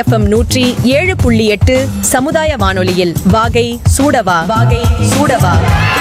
FM நூற்றி ஏழு புள்ளி எட்டு சமுதாய வானொலியில் வாகை சூடவா வாகை சூடவா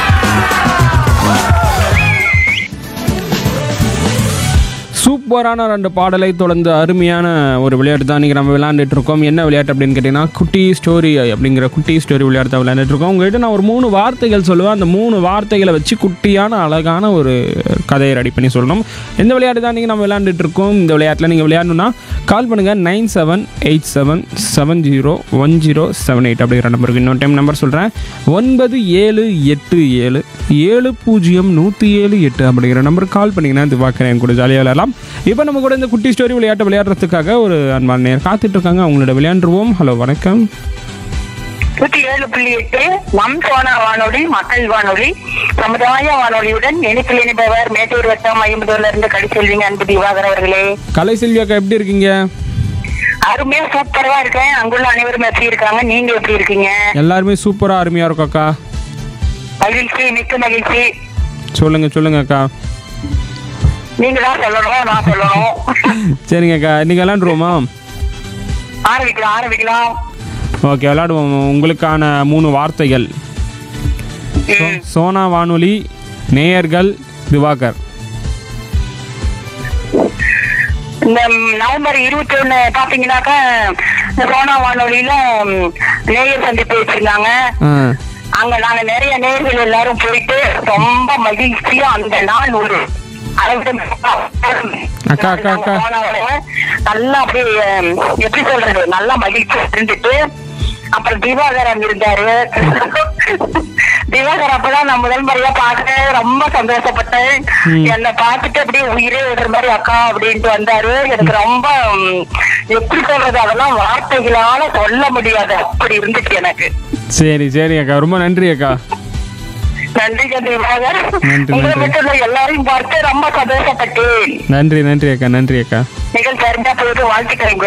சூப்பரான ரெண்டு பாடலை தொடர்ந்து அருமையான ஒரு விளையாட்டு தான் இன்றைக்கி நம்ம விளையாண்டுட்டு இருக்கோம் என்ன விளையாட்டு அப்படின்னு கேட்டிங்கன்னா குட்டி ஸ்டோரி அப்படிங்கிற குட்டி ஸ்டோரி விளையாட்டு தான் விளையாண்டுட்டு இருக்கோம் உங்கள்கிட்ட நான் ஒரு மூணு வார்த்தைகள் சொல்லுவேன் அந்த மூணு வார்த்தைகளை வச்சு குட்டியான அழகான ஒரு கதையை ரெடி பண்ணி சொல்லணும் எந்த விளையாட்டு தான் நீங்கள் நம்ம விளையாண்டுட்டு இருக்கோம் இந்த விளையாட்டில் நீங்கள் விளையாடணும்னா கால் பண்ணுங்கள் nine seven eight seven seven zero one zero seven eight அப்படிங்கிற நம்பருக்கு இன்னொரு டைம் நம்பர் சொல்கிறேன் ஒன்பது ஏழு எட்டு ஏழு ஏழு பூஜ்ஜியம் நூற்றி ஏழு எட்டு அப்படிங்கிற நம்பருக்கு கால் பண்ணிங்கன்னா இது பார்க்குறேன் என் கூட ஜாலியாக விளையாடலாம் இப்போ நம்ம கூட இந்த குட்டி ஸ்டோரி விளையாட்டை விளையாடுறதுக்காக ஒரு அன்பான நேர் காத்துட்டு இருக்காங்க அவங்களோட விளையாண்டுருவோம் ஹலோ வணக்கம் நூற்றி ஏழு புள்ளி எட்டு நம் சோனா வானொலி மக்கள் வானொலி சமுதாய வானொலியுடன் இணைப்பில் இணைப்பவர் மேட்டூர் வட்டம் ஐம்பதுல இருந்து கடிச்செல்விங்க அன்பு திவாகர் அவர்களே கலை செல்வி அக்கா எப்படி இருக்கீங்க அருமையா சூப்பரா இருக்கேன் அங்குள்ள அனைவரும் எப்படி இருக்காங்க நீங்க எப்படி இருக்கீங்க எல்லாருமே சூப்பராக அருமையாக இருக்கும் அக்கா மகிழ்ச்சி மிக்க மகிழ்ச்சி சொல்லுங்கள் சொல்லுங்க அக்கா நீங்க தான் சொல்லணும் நான் சொல்லணும் சரிங்க அக்கா இன்னைக்கு விளையாண்டுருவோமா ஆரம்பிக்கலாம் ஆரம்பிக்கலாம் ஓகே விளையாடுவோம் உங்களுக்கான மூணு வார்த்தைகள் ம். சோனா வானொலி நேயர்கள் திவாகர் இந்த நவம்பர் இருபத்தி ஒண்ணு பாத்தீங்கன்னாக்கா இந்த சோனா வானொலியில ம், நேயர் சந்திப்பு வச்சிருந்தாங்க ஆ அங்க நாங்க நிறைய நேர்கள் எல்லாரும் போயிட்டு ரொம்ப மகிழ்ச்சியா அந்த நாள் ஒரு அளவிட அக்கா, அக்கா, அக்கா. நல்லா அப்படியே ஹம், எப்படி சொல்றது நல்லா மகிழ்ச்சியா இருந்துட்டு அப்புறம் திவாகரன் இருந்தாரு திவாகர் அப்பதான் நான் முதல் முறையா பார்த்தேன் ரொம்ப சந்தோஷப்பட்டேன் ம். என்னை பார்த்துட்டு அப்படியே உயிரே விடுற மாதிரி அக்கா அப்படின்ட்டு வந்தாரு எனக்கு ரொம்ப ஹம், எப்படி சொல்றது அதெல்லாம் வார்த்தைகளால சொல்ல முடியாது அப்படி இருந்துச்சு எனக்கு சரி சரி அக்கா ரொம்ப நன்றி அக்கா நன்றி திவாகர் நன்றி, உங்களை நன்றி. மட்டும் இல்ல, எல்லாரையும் பார்த்து ரொம்ப சந்தோஷப்பட்டேன் நன்றி நன்றி அக்கா நன்றி அக்கா நிகழ்ச்சி அறிஞ்சா போயிட்டு வாழ்த்துக்கிறேன்